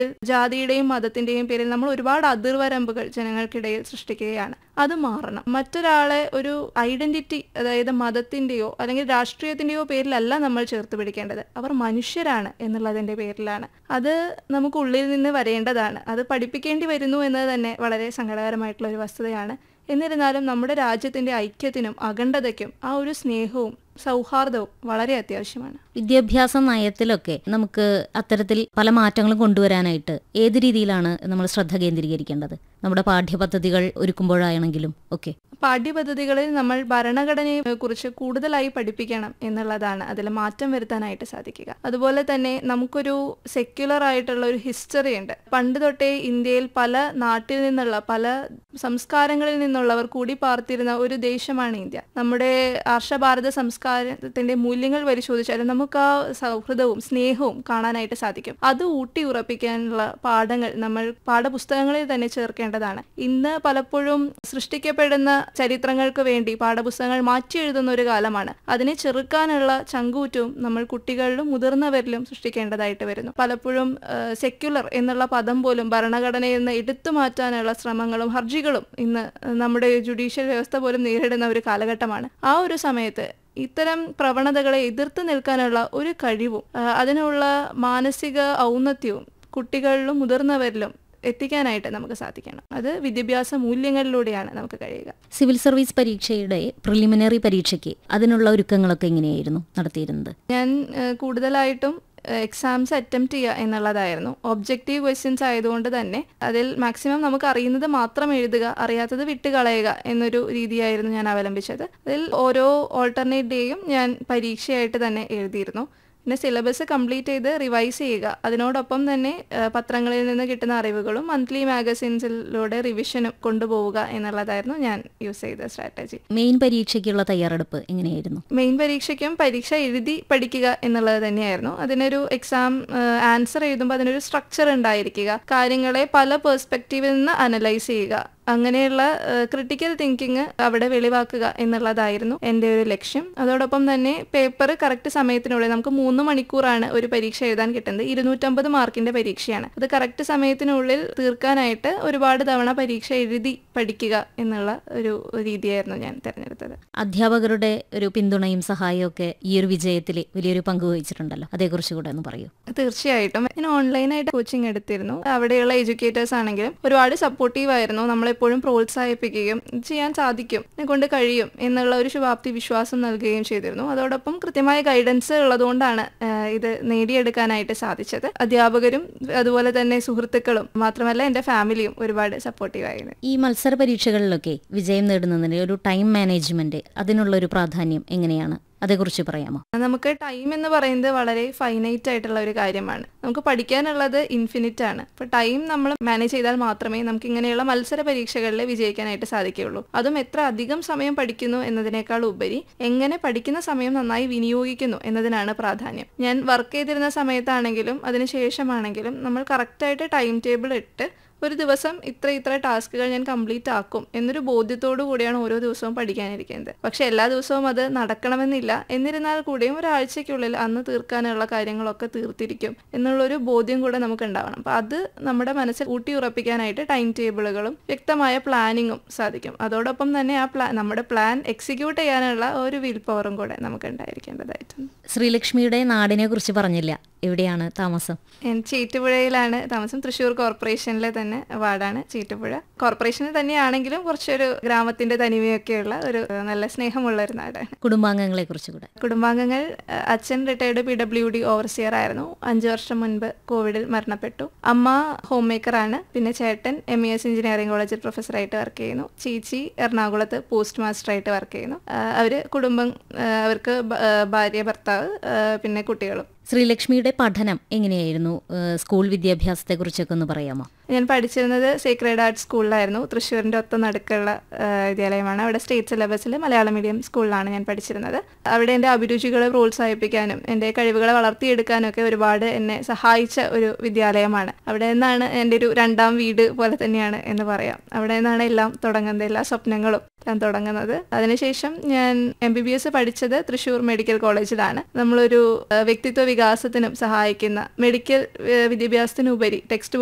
ജാതിയുടെയും മതത്തിന്റെയും പേരിൽ നമ്മൾ ഒരുപാട് അതിർവരമ്പുകൾ ജനങ്ങൾക്കിടയിൽ സൃഷ്ടിക്കുകയാണ് അത് മാറണം മറ്റൊരാളെ ഒരു ഐഡന്റിറ്റി അതായത് മതത്തിന്റെയോ അല്ലെങ്കിൽ രാഷ്ട്രീയത്തിന്റെയോ പേരിലല്ല നമ്മൾ ചേർത്ത് പിടിക്കേണ്ടത് അവർ മനുഷ്യരാണ് എന്നുള്ളതിന്റെ പേരിലാണ് അത് നമുക്ക് ഉള്ളിൽ നിന്ന് വരേണ്ടതാണ് അത് പഠിപ്പിക്കേണ്ടി വരുന്നു എന്നത് തന്നെ വളരെ സങ്കടകരമായിട്ടുള്ള ഒരു വസ്തുതയാണ് എന്നിരുന്നാലും നമ്മുടെ രാജ്യത്തിന്റെ ഐക്യത്തിനും അഖണ്ഡതയ്ക്കും ആ ഒരു സ്നേഹവും സൗഹാർദ്ദവും വളരെ അത്യാവശ്യമാണ് വിദ്യാഭ്യാസ നയത്തിലൊക്കെ നമുക്ക് അത്തരത്തിൽ പല മാറ്റങ്ങളും കൊണ്ടുവരാനായിട്ട് ഏത് രീതിയിലാണ് നമ്മൾ ശ്രദ്ധ കേന്ദ്രീകരിക്കേണ്ടത് നമ്മുടെ പാഠ്യപദ്ധതികൾ ഒരുക്കുമ്പോഴാണെങ്കിലും ഒക്കെ പാഠ്യപദ്ധതികളിൽ നമ്മൾ ഭരണഘടനയെ കുറിച്ച് കൂടുതലായി പഠിപ്പിക്കണം എന്നുള്ളതാണ് അതിൽ മാറ്റം വരുത്താനായിട്ട് സാധിക്കുക അതുപോലെ തന്നെ നമുക്കൊരു സെക്യുലർ ആയിട്ടുള്ള ഒരു ഹിസ്റ്ററി ഉണ്ട് പണ്ട് തൊട്ടേ ഇന്ത്യയിൽ പല നാട്ടിൽ നിന്നുള്ള പല സംസ്കാരങ്ങളിൽ നിന്നുള്ളവർ കൂടി പാർത്തിരുന്ന ഒരു ദേശമാണ് ഇന്ത്യ നമ്മുടെ ആർഷഭാരത സംസ്കാരത്തിന്റെ മൂല്യങ്ങൾ പരിശോധിച്ചാലും നമുക്ക് ആ സൗഹൃദവും സ്നേഹവും കാണാനായിട്ട് സാധിക്കും അത് ഊട്ടി ഉറപ്പിക്കാനുള്ള പാഠങ്ങൾ നമ്മൾ പാഠപുസ്തകങ്ങളിൽ തന്നെ ചേർക്കേണ്ടതാണ് ഇന്ന് പലപ്പോഴും സൃഷ്ടിക്കപ്പെടുന്ന ചരിത്രങ്ങൾക്ക് വേണ്ടി പാഠപുസ്തകങ്ങൾ മാറ്റി എഴുതുന്ന ഒരു കാലമാണ് അതിനെ ചെറുക്കാനുള്ള ചങ്കൂറ്റവും നമ്മൾ കുട്ടികളിലും മുതിർന്നവരിലും സൃഷ്ടിക്കേണ്ടതായിട്ട് വരുന്നു പലപ്പോഴും സെക്യുലർ എന്നുള്ള പദം പോലും ഭരണഘടനയിൽ നിന്ന് എടുത്തു മാറ്റാനുള്ള ശ്രമങ്ങളും ഹർജികളും ഇന്ന് നമ്മുടെ ജുഡീഷ്യൽ വ്യവസ്ഥ പോലും നേരിടുന്ന ഒരു കാലഘട്ടമാണ് ആ ഒരു സമയത്ത് ഇത്തരം പ്രവണതകളെ എതിർത്ത് നിൽക്കാനുള്ള ഒരു കഴിവും ആ, അതിനുള്ള മാനസിക ഔന്നത്യവും കുട്ടികളിലും മുതിർന്നവരിലും എത്തിക്കാനായിട്ട് നമുക്ക് സാധിക്കണം അത് വിദ്യാഭ്യാസ മൂല്യങ്ങളിലൂടെയാണ് നമുക്ക് കഴിയുക സിവിൽ സർവീസ് പരീക്ഷയുടെ പ്രിലിമിനറി പരീക്ഷയ്ക്ക് അതിനുള്ള ഒരുക്കങ്ങളൊക്കെ എങ്ങനെയായിരുന്നു നടത്തിയിരുന്നത് ഞാൻ ആ, കൂടുതലായിട്ടും എക്സാംസ് അറ്റംപ്റ്റ് ചെയ്യുക എന്നുള്ളതായിരുന്നു ഒബ്ജക്റ്റീവ് ക്വസ്റ്റ്യൻസ് ആയതുകൊണ്ട് തന്നെ അതിൽ മാക്സിമം നമുക്ക് അറിയുന്നത് മാത്രം എഴുതുക അറിയാത്തത് വിട്ടുകളയുക എന്നൊരു രീതിയായിരുന്നു ഞാൻ അവലംബിച്ചത് അതിൽ ഓരോ ഓൾട്ടർനേറ്റ് ഡേയും ഞാൻ പരീക്ഷയായിട്ട് തന്നെ എഴുതിയിരുന്നു പിന്നെ സിലബസ് കംപ്ലീറ്റ് ചെയ്ത് റിവൈസ് ചെയ്യുക അതിനോടൊപ്പം തന്നെ ആ, പത്രങ്ങളിൽ നിന്ന് കിട്ടുന്ന അറിവുകളും മന്ത്ലി മാഗസിൻസിലൂടെ റിവിഷനും കൊണ്ടുപോവുക എന്നുള്ളതായിരുന്നു ഞാൻ യൂസ് ചെയ്ത സ്ട്രാറ്റജി മെയിൻ പരീക്ഷയ്ക്കുള്ള തയ്യാറെടുപ്പ് എങ്ങനെയായിരുന്നു മെയിൻ പരീക്ഷയ്ക്കും പരീക്ഷ എഴുതി പഠിക്കുക എന്നുള്ളത് തന്നെയായിരുന്നു അതിനൊരു എക്സാം ആൻസർ എഴുതുമ്പോൾ അതിനൊരു സ്ട്രക്ചർ ഉണ്ടായിരിക്കുക കാര്യങ്ങളെ പല പേഴ്സ്പെക്റ്റീവിൽ നിന്ന് അനലൈസ് ചെയ്യുക അങ്ങനെയുള്ള ക്രിട്ടിക്കൽ തിങ്കിങ് അവിടെ വെളിവാക്കുക എന്നുള്ളതായിരുന്നു എൻ്റെ ഒരു ലക്ഷ്യം അതോടൊപ്പം തന്നെ പേപ്പർ കറക്റ്റ് സമയത്തിനുള്ളിൽ നമുക്ക് മൂന്ന് മണിക്കൂറാണ് ഒരു പരീക്ഷ എഴുതാൻ കിട്ടുന്നത് ഇരുന്നൂറ്റമ്പത് മാർക്കിന്റെ പരീക്ഷയാണ് അത് കറക്റ്റ് സമയത്തിനുള്ളിൽ തീർക്കാനായിട്ട് ഒരുപാട് തവണ പരീക്ഷ എഴുതി പഠിക്കുക എന്നുള്ള ഒരു രീതിയായിരുന്നു ഞാൻ തിരഞ്ഞെടുത്തത് അധ്യാപകരുടെ ഒരു പിന്തുണയും സഹായവും ഒക്കെ ഈ ഒരു വിജയത്തിൽ വലിയൊരു പങ്ക് വഹിച്ചിട്ടുണ്ടല്ലോ അതേക്കുറിച്ച് കൂടെ ഒന്ന് പറയൂ തീർച്ചയായിട്ടും ഞാൻ ഓൺലൈനായിട്ട് കോച്ചിങ് എടുത്തിരുന്നു അവിടെയുള്ള എഡ്യൂക്കേറ്റേഴ്സ് ആണെങ്കിലും ഒരുപാട് സപ്പോർട്ടീവ് ആയിരുന്നു നമ്മളെപ്പോഴും പ്രോത്സാഹിപ്പിക്കുകയും "ഇത് ചെയ്യാൻ സാധിക്കും എന്നെ കൊണ്ട് കഴിയും എന്നുള്ള ഒരു ശുഭാപ്തി വിശ്വാസം നൽകുകയും ചെയ്തിരുന്നു അതോടൊപ്പം കൃത്യമായ ഗൈഡൻസ് ഉള്ളതുകൊണ്ടാണ് ആഹ്, ഇത് നേടിയെടുക്കാനായിട്ട് സാധിച്ചത് അധ്യാപകരും അതുപോലെ തന്നെ സുഹൃത്തുക്കളും മാത്രമല്ല എൻ്റെ ഫാമിലിയും ഒരുപാട് സപ്പോർട്ടീവ് ആയിരുന്നു ഈ മത്സര പരീക്ഷകളിലൊക്കെ വിജയം നേടുന്നതിന് ഒരു ടൈം മാനേജ്മെന്റ് അതിനുള്ള ഒരു പ്രാധാന്യം എങ്ങനെയാണ് അതേക്കുറിച്ച് പറയാമോ നമുക്ക് ടൈം എന്ന് പറയുന്നത് വളരെ ഫൈനൈറ്റ് ആയിട്ടുള്ള ഒരു കാര്യമാണ് നമുക്ക് പഠിക്കാനുള്ളത് ഇൻഫിനിറ്റ് ആണ് അപ്പോൾ ടൈം നമ്മൾ മാനേജ് ചെയ്താൽ മാത്രമേ നമുക്ക് ഇങ്ങനെയുള്ള മത്സര പരീക്ഷകളിൽ വിജയിക്കാനായിട്ട് സാധിക്കുകയുള്ളൂ അതും എത്ര അധികം സമയം പഠിക്കുന്നു എന്നതിനേക്കാൾ ഉപരി എങ്ങനെ പഠിക്കുന്ന സമയം നന്നായി വിനിയോഗിക്കുന്നു എന്നതിനാണ് പ്രാധാന്യം ഞാൻ വർക്ക് ചെയ്തിരുന്ന സമയത്താണെങ്കിലും അതിനുശേഷമാണെങ്കിലും നമ്മൾ കറക്റ്റായിട്ട് ടൈം ടേബിൾ ഇട്ട് ഒരു ദിവസം ഇത്ര ഇത്ര ടാസ്കുകൾ ഞാൻ കംപ്ലീറ്റ് ആക്കും എന്നൊരു ബോധ്യത്തോടു കൂടിയാണ് ഓരോ ദിവസവും പഠിക്കാനിരിക്കുന്നത് പക്ഷെ എല്ലാ ദിവസവും അത് നടക്കണമെന്നില്ല എന്നിരുന്നാൽ കൂടിയും ഒരാഴ്ചയ്ക്കുള്ളിൽ അന്ന് തീർക്കാനുള്ള കാര്യങ്ങളൊക്കെ തീർത്തിരിക്കും എന്നുള്ളൊരു ബോധ്യം കൂടെ നമുക്ക് ഉണ്ടാവണം അപ്പം അത് നമ്മുടെ മനസ്സിൽ ഊട്ടി ഉറപ്പിക്കാനായിട്ട് ടൈം ടേബിളുകളും വ്യക്തമായ പ്ലാനിങ്ങും സാധിക്കും അതോടൊപ്പം തന്നെ ആ പ്ലാൻ നമ്മുടെ പ്ലാൻ എക്സിക്യൂട്ട് ചെയ്യാനുള്ള ഒരു വിൽ പവറും കൂടെ നമുക്ക് ഉണ്ടായിരിക്കേണ്ടതായിട്ടുണ്ട് ശ്രീലക്ഷ്മിയുടെ നാടിനെ കുറിച്ച് പറഞ്ഞില്ല എവിടെയാണ് താമസം ഞാൻ ചീറ്റുപുഴയിലാണ് താമസം തൃശ്ശൂർ കോർപ്പറേഷനിലെ തന്നെ വാർഡാണ് ചീറ്റുപുഴ കോർപ്പറേഷനിൽ തന്നെയാണെങ്കിലും കുറച്ചൊരു ഗ്രാമത്തിന്റെ തനിമയൊക്കെയുള്ള ഒരു ഏഹ്, നല്ല സ്നേഹമുള്ള ഒരു നാടാണ് കുടുംബാംഗങ്ങളെ കുറിച്ച് കൂടെ കുടുംബാംഗങ്ങൾ ഏഹ്, അച്ഛൻ retired P W D overseer ആയിരുന്നു അഞ്ചു വർഷം മുൻപ് കോവിഡിൽ മരണപ്പെട്ടു അമ്മ ഹോം മേക്കറാണ് പിന്നെ ചേട്ടൻ എം ഇ എസ് എഞ്ചിനീയറിംഗ് കോളേജിൽ പ്രൊഫസറായിട്ട് വർക്ക് ചെയ്യുന്നു ചേച്ചി എറണാകുളത്ത് പോസ്റ്റ് മാസ്റ്ററായിട്ട് വർക്ക് ചെയ്യുന്നു ഏഹ്, അവര് കുടുംബം ഏഹ്, അവർക്ക് ഭ- ഏഹ്, ഭാര്യ ഭർത്താവ് ഏഹ്, പിന്നെ കുട്ടികളും ശ്രീലക്ഷ്മിയുടെ പഠനം എങ്ങനെയായിരുന്നു ഏഹ് സ്കൂൾ വിദ്യാഭ്യാസത്തെ കുറിച്ചൊക്കെ ഒന്ന് പറയാമോ ഞാൻ പഠിച്ചിരുന്നത് സീക്രഡ് ആർട്സ് സ്കൂളിലായിരുന്നു തൃശ്ശൂരിൻ്റെ ഒത്ത നടുക്കുള്ള ആ, വിദ്യാലയമാണ് അവിടെ സ്റ്റേറ്റ് സിലബസിൽ മലയാളം മീഡിയം സ്കൂളിലാണ് ഞാൻ പഠിച്ചിരുന്നത് അവിടെ എൻ്റെ അഭിരുചികളെ പ്രോത്സാഹിപ്പിക്കാനും എൻ്റെ കഴിവുകളെ വളർത്തിയെടുക്കാനും ഒക്കെ ഒരുപാട് എന്നെ സഹായിച്ച ഒരു വിദ്യാലയമാണ് അവിടെ നിന്നാണ് എൻ്റെ ഒരു രണ്ടാം വീട് പോലെ തന്നെയാണ് എന്ന് പറയാം അവിടെ നിന്നാണ് എല്ലാം തുടങ്ങുന്നത് എല്ലാ സ്വപ്നങ്ങളും ഞാൻ തുടങ്ങുന്നത് അതിനുശേഷം ഞാൻ എം ബി ബി എസ് പഠിച്ചത് തൃശ്ശൂർ മെഡിക്കൽ കോളേജിലാണ് നമ്മളൊരു ഏഹ്, വ്യക്തിത്വ വികാസത്തിനും സഹായിക്കുന്ന മെഡിക്കൽ ഏഹ്, വിദ്യാഭ്യാസത്തിനുപരി ടെക്സ്റ്റ്